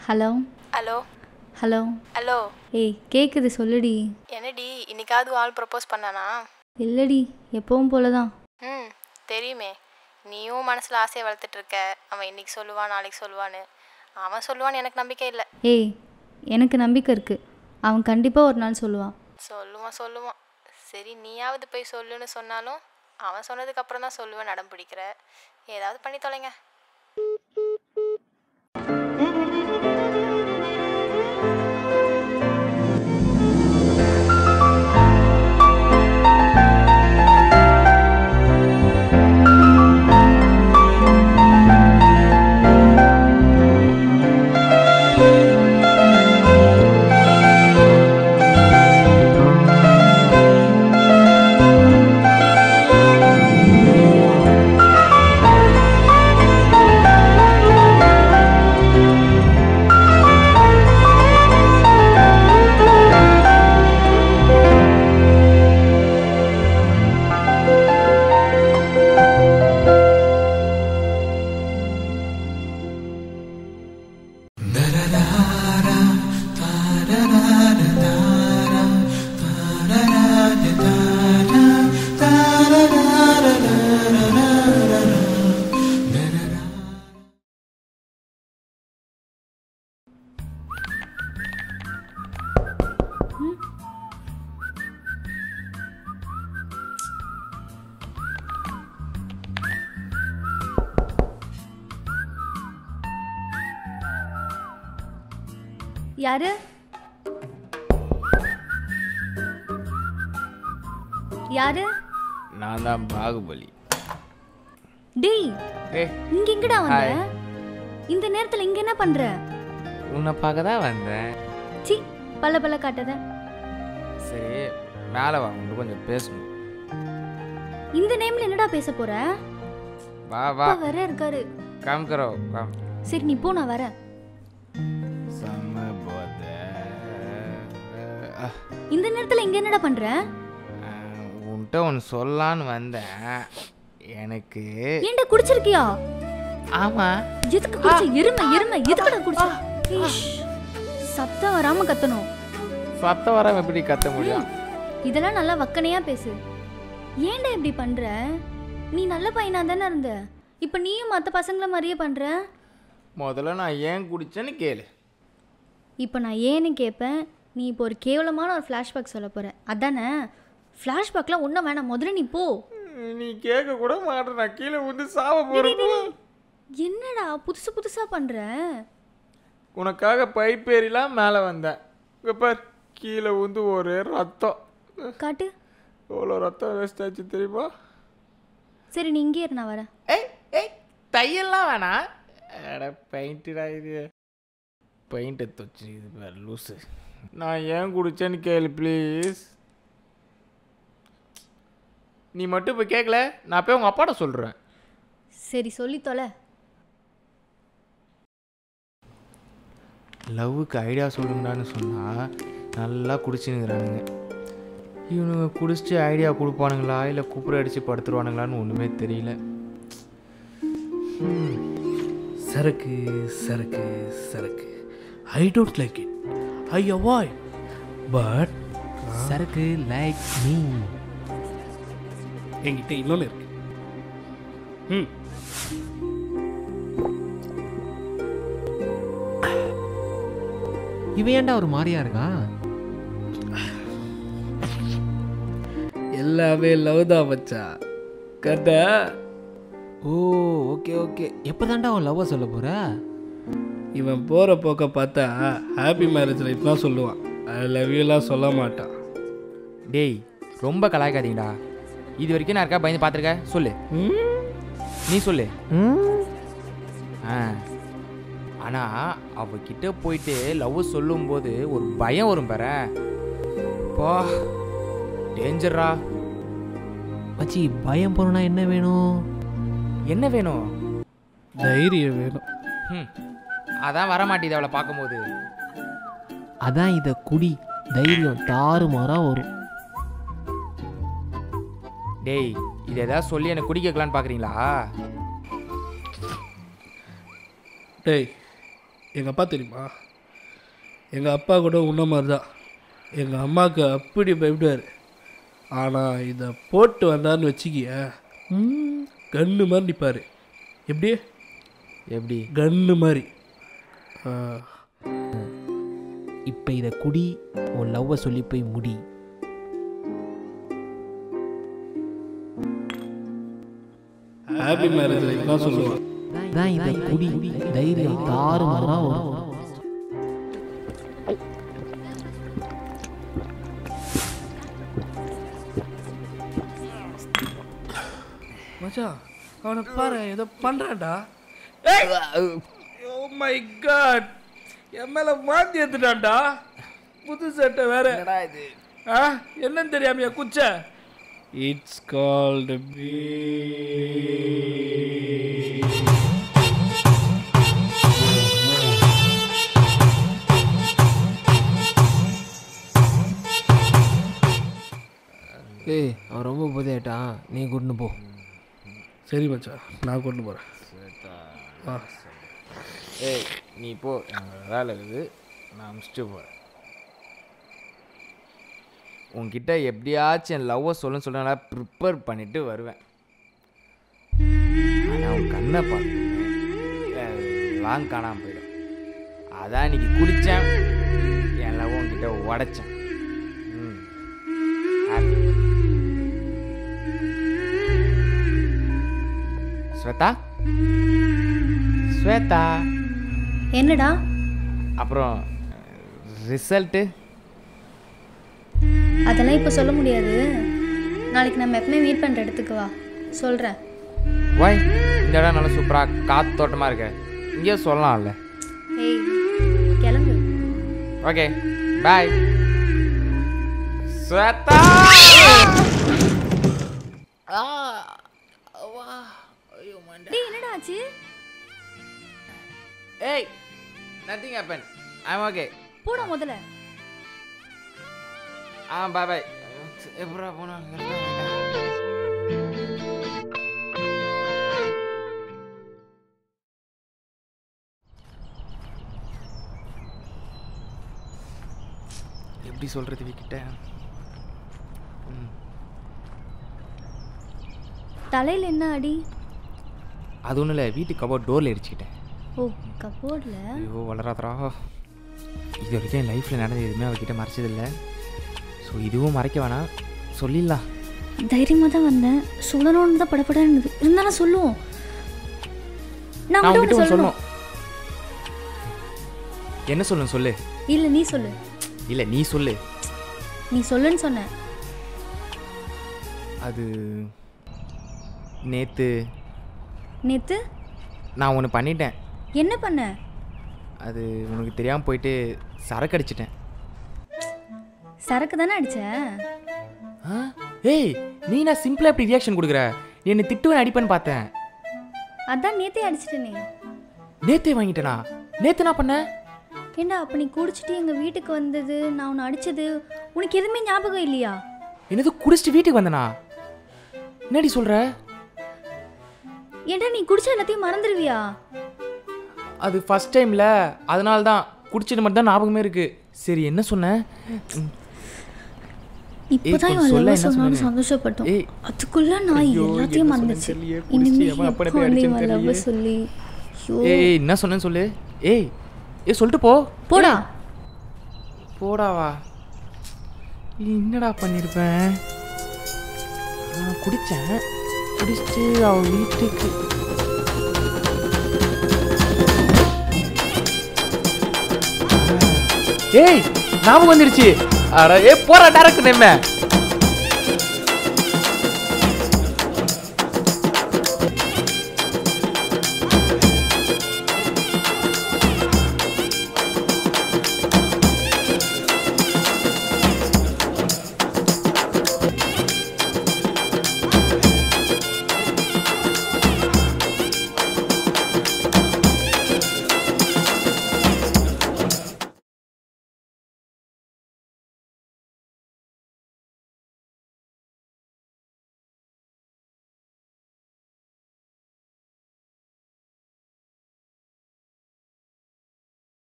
Hello hello hello hello ஏய் கேட்குது சொல்லுடி என்னடி இன்னைக்காவது ஆள் ப்ரப்போஸ் பண்ணானா இல்லடி எப்பவும் போல தான் ம் தெரியுமே நீயும் மனசில் ஆசையை வளர்த்துட்டு இருக்க அவன் இன்னைக்கு சொல்லுவான் நாளைக்கு சொல்லுவான்னு அவன் சொல்லுவான்னு எனக்கு நம்பிக்கை இல்லை ஏய் எனக்கு நம்பிக்கை இருக்குது அவன் கண்டிப்பாக ஒரு நாள் சொல்லுவான் சொல்லுவான் சொல்லுவான் சரி நீயாவது போய் சொல்லுன்னு சொன்னாலும் அவன் சொன்னதுக்கு அப்புறம் தான் சொல்லுவேன் நடம் பிடிக்கிற ஏதாவது பண்ணி தொலைங்க யாரு யாரு நான் தான் பாகுபலி டேய் ஏ இங்க எங்கடா வந்த ஹாய். இந்த நேரத்துல இங்க என்ன பண்ற உன்னை பார்க்க தான் வந்தேன் சி பல்ல பல்ல காட்டாத சரி மேலே வா உன்கிட்ட கொஞ்சம் பேசணும் இந்த நேம்ல என்னடா பேச போற வா வா அப்பா வேற இருக்காரு காமிக்கிறோ காம் சரி நீ போ நான் வரேன் செம்ம போத இந்த நேரத்துல இங்க என்னடா பண்ற உன்கிட்ட ஒன்று சொல்லலான்னு வந்தேன் எனக்கு ஏன்டா குடிச்சிருக்கியா ஆமாம் எதுக்கு குடிச்ச எருமை எருமை எதுக்குடா குடிச்ச ஈஷ். சத்தம் வராம கத்தணும் சத்தம் வர எப்படி கத்த முடியும் இதெல்லாம் நல்லா வக்கனையா பேசு ஏன்டா இப்படி பண்ற நீ நல்ல பையனா தானே இருந்த இப்ப நீயும் மத்த பசங்கள மாதிரியே பண்ற முதல்ல நான் ஏன் குடிச்சேன்னு கேளு இப்போ நான் ஏன்னு கேட்பேன் நீ இப்போ ஒரு கேவலமான ஒரு ஃப்ளாஷ்பேக் சொல்ல போற அதானே ஃப்ளாஷ்பேக்லாம் ஒன்றும் வேணாம் முதல்ல நீ போ நீ கேட்க கூட மாட்டேன் நான் கீழே வந்து சாவ போகிறேன் என்னடா புதுசு புதுசா பண்ற உனக்காக பைப் ஏறிலாம் மேலே வந்தேன் இங்கே பார் கீழே வந்து ஒரே ரத்தம் காட்டு எவ்வளோ ரத்தம் வேஸ்ட் ஆச்சு தெரியுமா சரி நீ இங்கே இரு நான் வரேன் ஏய் ஏய் தையல்லாம் வேணாம் அட பெயிண்ட்டுடா இது பெயிண்ட்டை தொச்சு இது பேர் லூஸு நான் ஏன் குடிச்சேன்னு கேளு ப்ளீஸ் நீ மட்டும் இப்போ கேட்கல நான் போய் உங்கள் அப்பாட்ட சொல்கிறேன் சரி சொல்லி தொலை லவ்வுக்கு ஐடியா சொல்லுங்கடான்னு சொன்னால் நல்லா குடிச்சுனுங்கிறானுங்க இவனுங்க குடிச்சிட்டு ஐடியா கொடுப்பானுங்களா இல்லை குப்புற அடித்து படுத்துருவானுங்களான்னு ஒன்றுமே தெரியல சரக்கு சரக்கு சரக்கு I don't like it I avoid but சரக்கு லைக் மீ என்கிட்ட இன்னொன்று இருக்கு ம் இவன் ஏன்டா ஒரு மாதிரியா இருக்கான் எல்லாமே லவ் தான் மச்சா கரெக்டா ஓ ஓகே ஓகே எப்போ தாண்டா அவன் லவ்வை சொல்ல போற இவன் போகிற போக்க பார்த்தா ஹாப்பி மேரேஜ் லைஃப் தான் சொல்லுவான் ஐ லவ் யூலாம் சொல்ல மாட்டான் டேய் ரொம்ப கலாய்க்காதீங்கடா இது வரைக்கும் நான் இருக்கா பயந்து பார்த்துருக்க சொல்லு நீ சொல்லு ஆ ஆனால் அவகிட்ட போயிட்டு லவ் சொல்லும்போது ஒரு பயம் வரும் பாரு பா டேஞ்சரா மச்சி பயம் போறனா என்ன வேணும் என்ன வேணும் தைரியம் வேணும் ம் அதான் வர மாட்டேது அவளை பார்க்கும்போது அதான் இதை குடி தைரியம் தாறுமாறா வரும் டேய் இது ஏதாவது சொல்லி எனக்கு குடிக்கலான்னு பார்க்குறீங்களா டேய் எங்கள் அப்பா தெரியுமா எங்கள் அப்பா கூட உன்ன மாதிரி தான் எங்கள் அம்மாவுக்கு அப்படி பயப்படுவார் ஆனால் இதை போட்டு வந்தான்னு வச்சுக்கிய ம், கன்னு மாதிரி நிற்பார் எப்படி எப்படி கன்னு மாதிரி ஆ, இப்போ இதை குடி உன் லவ்வை சொல்லி போய் முடி ஹாப்பி மேரேஜ் லைஃப் தான் சொல்லுவான் தான் இதை குடி தைரியம் தாறுமாறா வரும் மச்சான் அவனை பாரு ஏதோ பண்ணுறான்டா ஓ மை காட் என் மேலே வாந்தி எடுத்துட்டான்டா புது சட்டை வேற ஆ என்னன்னு தெரியாமையா குச்ச இட்ஸ் கால்டு பீ ஏய் அவன் ரொம்ப புதையிட்டான் நீ கூட்டின்னு போ சரி மச்சான் நான் கொண்டு போகிறேன் ஆ ஏய் நீ போ எனக்கு வேலை இருக்குது நான் அனுப்பிச்சிட்டு போகிறேன் உன்கிட்ட எப்படியாச்சும் என் லவ்வை சொல்லுன்னு சொல்ல ப்ரிப்பேர் பண்ணிட்டு வருவேன் ஆனால் உன் கண்ணை பார்த்து லாங் காணாமல் போயிடும் அதான் இன்னைக்கு குடித்தேன் என் லவ் உன்கிட்ட உடச்சேன் ம் happy. ஸ்வேதா ஸ்வேதா என்னடா அப்புறம் ரிசல்ட்டு அதெல்லாம் இப்போ சொல்ல முடியாது நாளைக்கு நம்ம எப்பவுமே மீட் பண்ணுற இடத்துக்கு வா சொல்கிறேன் வாய் இந்த இடம் நல்லா சூப்பராக காத்தோட்டமாக இருக்க இங்கேயே சொல்லலாம்ல ஏய் கிளம்பு ஓகே பாய் ஸ்வேதா டேய் என்னடா ஆச்சு ஏய் நத்திங் ஹேப்பன் ஐம் ஓகே போடா முதல்ல ஆ பாய் பாய் எப்படா போனா எப்படி சொல்கிறது விக்கிட்ட தலையில் என்ன அடி அது ஒன்றும் இல்லை வீட்டுக்கு கபோர்ட் டோரில் அடிச்சுக்கிட்டேன் ஓ கபோர்டில் ஐயோ வளராதரா இது வரைக்கும் என் லைஃப்பில் நடந்தது எதுவுமே அவகிட்ட மறைச்சதில்லை ஸோ இதுவும் மறைக்க வேணாம் சொல்லிடலாம் தைரியமாக தான் வந்தேன் சொல்லணும்னு தான் படப்படன்னு இருந்தாலும் சொல்லுவோம் நான் நான் உங்கள்கிட்ட உங்ககிட்ட ஒன்று ஒன்று சொல்லணும் சொல்லணும் என்ன சொல்லணும் சொல்லு இல்லை நீ சொல்லு இல்லை நீ சொல்லு நீ சொல்லுன்னு சொன்னேன் அது நேற்று நேத்து நான் ஒன்று பண்ணிட்டேன் என்ன பண்ண அது உனக்கு தெரியாமல் போயிட்டு சரக்கு அடிச்சிட்டேன் சரக்கு தானே அடிச்ச ஆ ஏய் நீ நான் சிம்பிளாக எப்படி ரியாக்ஷன் கொடுக்குற நீ என்னை திட்டுவேன் அடிப்பேன்னு பார்த்தேன் அதான் நேத்தே அடிச்சிட்டேனே நேத்தே வாங்கிட்டேனா நேற்று நான் பண்ணேன் ஏண்டா அப்போ நீ குடிச்சிட்டு எங்கள் வீட்டுக்கு வந்தது நான் உன்னை அடிச்சது உனக்கு எதுவுமே ஞாபகம் இல்லையா என்னது குடிச்சிட்டு வீட்டுக்கு வந்தனா என்னடி சொல்கிற ஏண்டா நீ குடிச்ச எல்லாத்தையும் மறந்துடுவியா அது ஃபர்ஸ்ட் டைமில் அதனால தான் குடிச்சிட்டு மட்டும் தான் ஞாபகமே இருக்கு சரி என்ன சொன்னேன் ம், இப்போதான் கொஞ்சம் இவன் சொல்ல லவ் என்ன சொன்னாலும் சொன்னேன்னு? சந்தோஷப்பட்டோம் ஏய். அதுக்குள்ள நான் எல்லாத்தையும் மறந்துச்சு இனிமே எப்போ வந்து இவன் லவ் சொல்லி ஐயோ ஏய் என்ன சொன்னேன்னு சொல்லு ஏய் ஏய் சொல்லிட்டு போ போடா போடாவா என்னடா பண்ணியிருப்பேன் நான் குடித்தேன் குடிச்சிட்டு அவ வீட்டுக்கு ஏய் ஞாபகம் வந்துருச்சு அட ஏ போறா டேரக்ட் நேம்